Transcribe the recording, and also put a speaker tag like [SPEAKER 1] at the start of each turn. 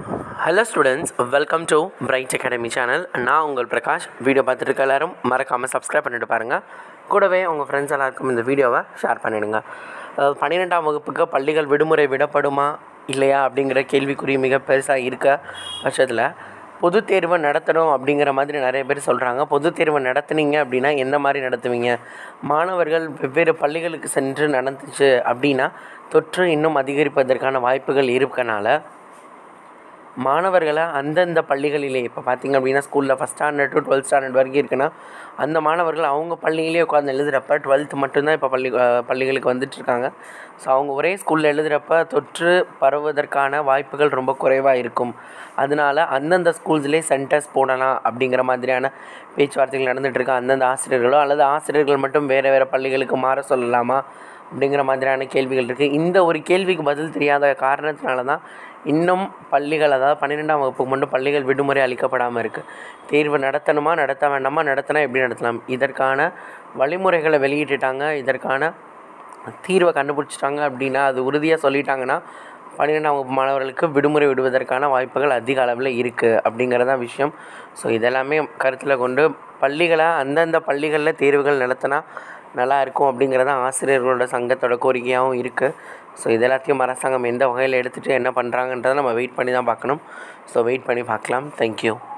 [SPEAKER 1] hello students welcome to bright academy channel நான் உங்கள் Prakash video பார்த்துட்டு இருக்க எல்லாரும் மறக்காமல் சப்ஸ்கிரைப் பண்ணிட்டு பாருங்கள் கூடவே உங்கள் ஃப்ரெண்ட்ஸ் எல்லாருக்கும் இந்த வீடியோவை ஷேர் பண்ணிடுங்க அஹ் பன்னிரெண்டாம் வகுப்புக்கு பள்ளிகள் விடுமுறை விடப்படுமா இல்லையா அப்படிங்கிற கேள்விக்குறி மிக பெருசாக இருக்க பட்சத்தில் பொதுத் தேர்வை நடத்தணும் அப்படிங்கிற மாதிரி நிறைய பேர் சொல்கிறாங்க பொதுத் தேர்வை நடத்துனீங்க அப்படின்னா எந்த மாதிரி நடத்துவீங்க மாணவர்கள் வெவ்வேறு பள்ளிகளுக்கு சென்று நடந்துச்சு அப்படின்னா தொற்று இன்னும் அதிகரிப்பதற்கான வாய்ப்புகள் இருக்கனால மாணவர்களை அந்தந்த பள்ளிகளிலே இப்போ பார்த்தீங்க அப்படின்னா ஸ்கூலில் first standard to twelfth standard வரைக்கும் இருக்குன்னா அந்த மாணவர்கள் அவங்க பள்ளியிலே உட்காந்து எழுதுகிறப்ப டுவெல்த் மட்டும்தான் இப்போ பள்ளி அஹ் பள்ளிகளுக்கு வந்துட்டுருக்காங்க ஸோ அவங்க ஒரே ஸ்கூலில் எழுதுகிறப்ப தொற்று பரவுவதற்கான வாய்ப்புகள் ரொம்ப குறைவாக இருக்கும் அதனால அந்தந்த ஸ்கூல்ஸ்லேயே சென்டர்ஸ் போடலாம் அப்படிங்கிற மாதிரியான பேச்சுவார்த்தைகள் நடந்துட்டு இருக்கு அந்தந்த ஆசிரியர்களோ அல்லது ஆசிரியர்கள் மட்டும் வேறு வேறு பள்ளிகளுக்கு மாற சொல்லலாமா அப்படிங்கிற மாதிரியான கேள்விகள் இருக்குது இந்த ஒரு கேள்விக்கு பதில் தெரியாத காரணத்தினால தான் இன்னும் பள்ளிகள் அதாவது பன்னிரெண்டாம் வகுப்புக்கு மட்டும் பள்ளிகள் விடுமுறை அளிக்கப்படாமல் இருக்குது தேர்வு நடத்தணுமா நடத்த வேண்டாமா நடத்தினா எப்படி நடத்தலாம் இதற்கான வழிமுறைகளை வெளியிட்டுட்டாங்க இதற்கான தீர்வை கண்டுபிடிச்சிட்டாங்க அப்படின்னா அது உறுதியாக சொல்லிட்டாங்கன்னா பன்னிரெண்டாம் வகுப்பு மாணவர்களுக்கு விடுமுறை விடுவதற்கான வாய்ப்புகள் அதிக அளவில் இருக்குது அப்படிங்கிறதான் விஷயம் ஸோ இதெல்லாமே கருத்தில் கொண்டு பள்ளிகளை அந்தந்த பள்ளிகளில் தேர்வுகள் நடத்தினா நல்லா இருக்கும் அப்படிங்கிறதான் ஆசிரியர்களோட சங்கத்தோட கோரிக்கையாகவும் இருக்குது ஸோ இது எல்லாத்தையும் அரசாங்கம் எந்த வகையில் எடுத்துகிட்டு என்ன பண்ணுறாங்கன்றதை நம்ம வெயிட் பண்ணி தான் பார்க்கணும் ஸோ வெயிட் பண்ணி பார்க்கலாம் தேங்க்யூ